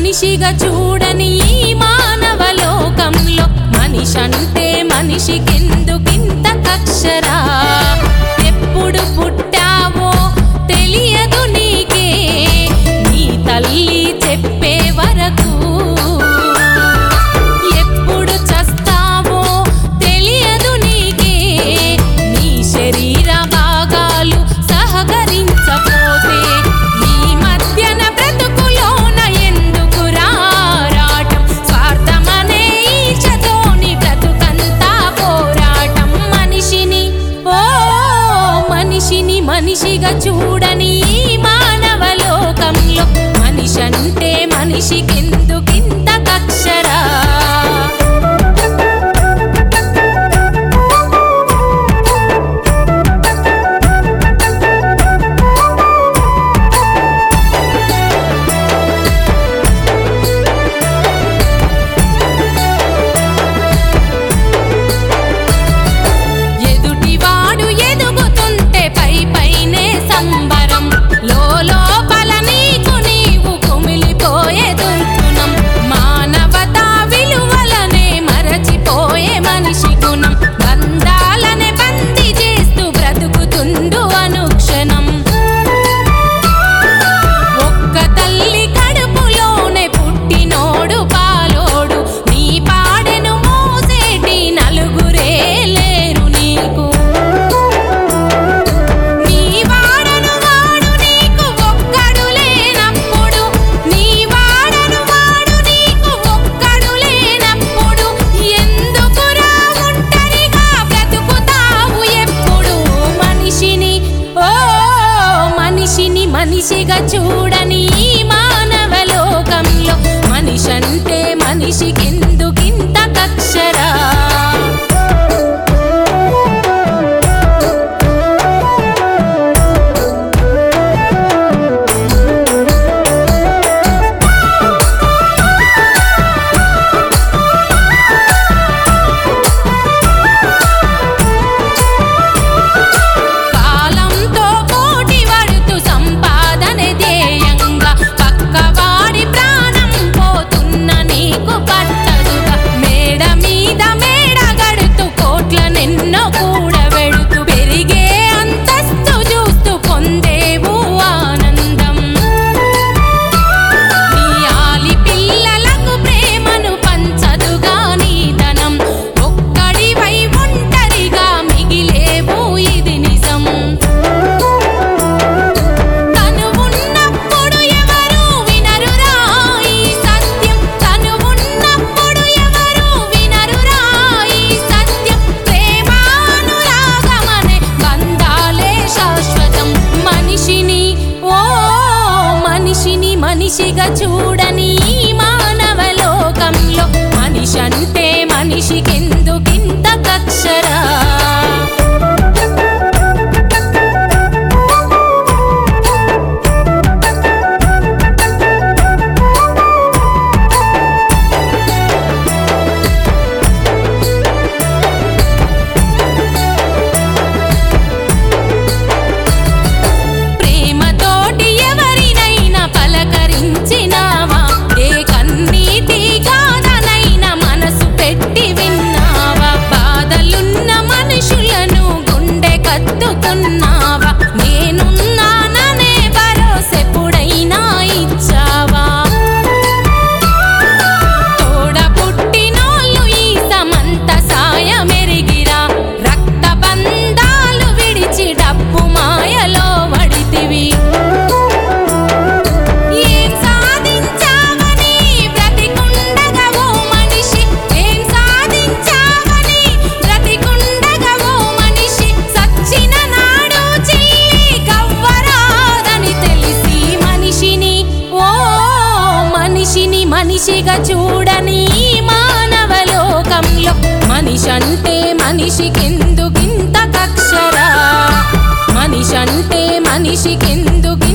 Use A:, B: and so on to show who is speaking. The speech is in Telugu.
A: మనిషిగా చూడని ఈ మానవ లోకంలో మనిషంటే మనిషికెందుకింత కక్షరా ఎప్పుడు పుట్టావో తెలియదు నీకే నీ తల్లి చెప్పే వరకు ఎప్పుడు చస్తావో తెలియదు నీకే నీ శరీర భాగాలు సహకరించపోతే ఈ మధ్యన బ్రతుకులోన ఎందుకు రారాటం స్వార్థమనే ఈచతోని బ్రతుకంతా పోరాటం మనిషిని ఓ మనిషిని మనిషిగా చూడని ఈ మానవ లోకంలో మనిషంటే మనిషికెందుకింత కక్షరా ఎదుటివాడు ఎదుగుతుంటే పై పైనే సంబరం లోపల నీకు నీవు కుమిలిపోయే దుర్గుణం మానవతా విలువలనే మరచిపోయే మనిషి గుణం బంధాలనే బంది చేస్తూ బ్రతుకుతుండు అనుక్షణం ఒక్క తల్లి కడుపులోనే పుట్టినోడు పాలోడు నీ పాడెను మోసేటి నలుగురే లేరు నీకు నీ వాడను వాడు నీకు ఒక్కడు లేనప్పుడు నీ వాడను వాడు నీకు ఒక్కడు లేనప్పుడు ఎందుకురా ఒంటరిగా బ్రతుకుతావు ఎప్పుడు మనిషిని ఓ మనిషిని మనిషిగా చూడని ఈ మానవ లోకంలో మనిషంటే మనిషికెందుకింత కక్షరా కాలంతో పోటీ పడుతూ సంపాదన ధ్యేయంగా పక్కవాడి ప్రాణం పోతున్న నీకు పట్టదుగా మేడ మీద మేడ గడుతూ కోట్ల నిన్నో కూడబెడుతూ పెరిగే అంతస్తు చూస్తూ పొందేవు ఆనందం నీ ఆలి పిల్లలకు ప్రేమను పంచదుగా నీ ధనం ఒక్కడివై ఒంటరిగా మిగిలేవు ఇది నిజం తను ఉన్నప్పుడు ఎవరు వినరురా ఈ సత్యం తను ఉన్నప్పుడు ఎవరు వినరురా ఈ సత్యం ప్రేమానురాగమనే బంధాలే శాశ్వతం మనిషిని ఓ మనిషిని మనిషిగా చూడని ఈ మానవ లోకంలో మనిషంటే మనిషికెందుకింత కక్షరా ప్రేమతోటి ఎవరినైనా పలకరించినావా ఏ కన్నీటి గాథనైనా మనసు పెట్టి విన్నావా బాధలున్న మనుషులను గుండె కత్తుకున్నావా నేనున్నాననే భరోసెప్పుడైనా ఇచ్చావా తోడ పుట్టినోళ్ళు ఈ సమంత సాయమెరిగిరా రక్త బంధాలు విడిచి డబ్బు మాయలో వడితివి ఏం సాధించావని బ్రతికుండగా ఓ మనిషి ఏం సాధించావని బ్రతికుండగా ఓ మనిషి సచ్చిన నాడు చెయ్యి గవ్వరాదని తెలిసి మనిషిని ఓ మనిషిని మనిషిగా చూడని ఈ మానవ లోకంలో మనిషంటే మనిషికెందుకింత కక్షరా మనిషంటే మనిషికెందుకింత